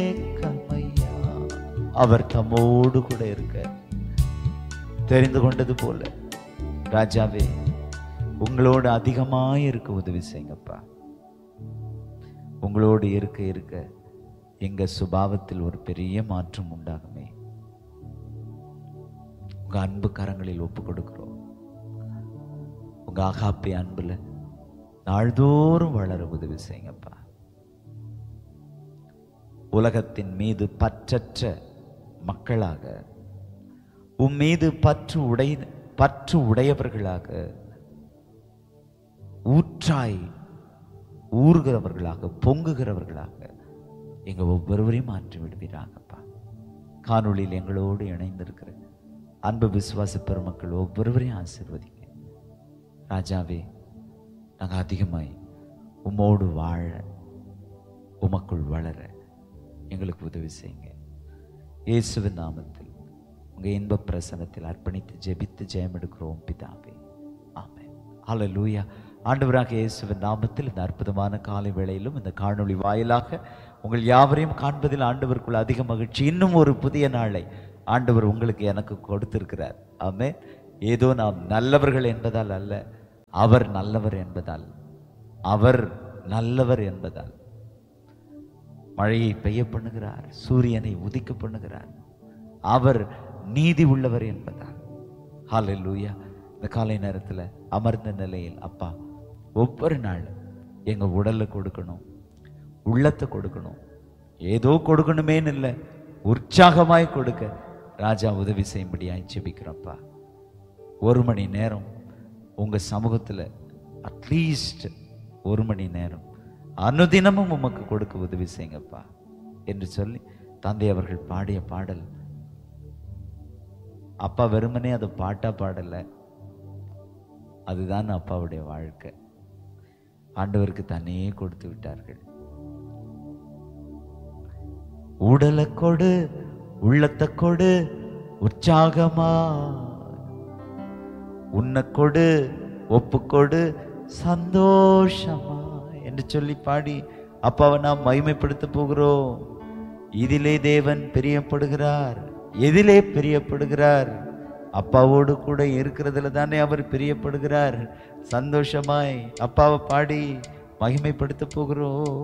ஏக்கமையா அவர் தம்மோடு கூட இருக்க தெரிந்து கொண்டது போல ராஜாவே உங்களோடு அதிகமாய் இருக்க உதவி செய்யுங்கப்பா உங்களோடு இருக்க இருக்க எங்க சுபாவத்தில் ஒரு பெரிய மாற்றம் உண்டாகுமே உங்க அன்பு கரங்களில் ஒப்பு கொடுக்கிறோம் உங்க ஆகாப்பி அன்புல நாள்தோறும் வளர உதவி செய்யுங்கப்பா உலகத்தின் மீது பற்றற்ற மக்களாக உம் மீது பற்று உடை பற்று உடையவர்களாக ஊற்றாய் ஊறுகிறவர்களாக பொங்குகிறவர்களாக எங்க ஒவ்வொருவரையும் மாற்றி விடுவீராங்கப்பா காணொளியில் எங்களோடு இணைந்திருக்கிற அன்பு விசுவாச பெருமக்கள் ஒவ்வொருவரையும் ஆசீர்வதிங்க ராஜாவே நாங்கள் அதிகமாய் உம்மோடு வாழ உமக்குள் வளர எங்களுக்கு உதவி செய்யுங்க இயேசுவின் நாமத்தில் உங்க இன்ப பிரசனத்தில் அர்ப்பணித்து ஜெபித்து ஜெயம் எடுக்கிறோம் பிதாவே ஆமென் ஹalleluya ஆண்டவராக இயேசுவின் நாமத்தில் இந்த அற்புதமான காலை வேளையிலும் இந்த காணொளி வாயிலாக உங்கள் யாவரையும் காண்பதில் ஆண்டவருக்குள் அதிக மகிழ்ச்சி இன்னும் ஒரு புதிய நாளை ஆண்டவர் உங்களுக்கு எனக்கு கொடுத்திருக்கிறார் ஆமே ஏதோ நாம் நல்லவர்கள் என்பதால் அல்ல அவர் நல்லவர் என்பதால் அவர் நல்லவர் என்பதால் மழையை பெய்ய பண்ணுகிறார் சூரியனை உதிக்க பண்ணுகிறார் அவர் நீதி உள்ளவர் என்பதால் ஹalleluya இந்த காலை நேரத்தில் அமர்ந்த நிலையில் அப்பா ஒவ்வொரு நாள் எங்க உடலை கொடுக்கணும் உள்ளத்தை கொடுக்கணும் ஏதோ கொடுக்கணுமேன்னு இல்லை உற்சாகமாய் கொடுக்க ராஜா உதவி செய்யும்படியாய் ஜெபிக்கிறப்பா ஒரு மணி நேரம் உங்க சமூகத்துல அட்லீஸ்ட் ஒரு மணி நேரம் அனுதினமும் உமக்கு கொடுக்க உதவி செய்யுங்கப்பா என்று சொல்லி தந்தை அவர்கள் பாடிய பாடல் அப்பா வெறுமனே அதை பாட்டா பாடல அதுதான் அப்பாவுடைய வாழ்க்கை ஆண்டவருக்கு தன்னையே கொடுத்து விட்டார்கள் உடலை கொடு உள்ளத்தை கொடு உற்சாகமா உன்னை கொடு ஒப்புக்கொடு சந்தோஷமா என்று சொல்லி பாடி அப்பாவை நாம் மகிமைப்படுத்த போகிறோம் இதிலே தேவன் பிரியப்படுகிறார் எதிலே பிரியப்படுகிறார் அப்பாவோடு கூட இருக்கிறதுல தானே அவர் பிரியப்படுகிறார் சந்தோஷமாய் அப்பாவை பாடி மகிமைப்படுத்த போகிறோம்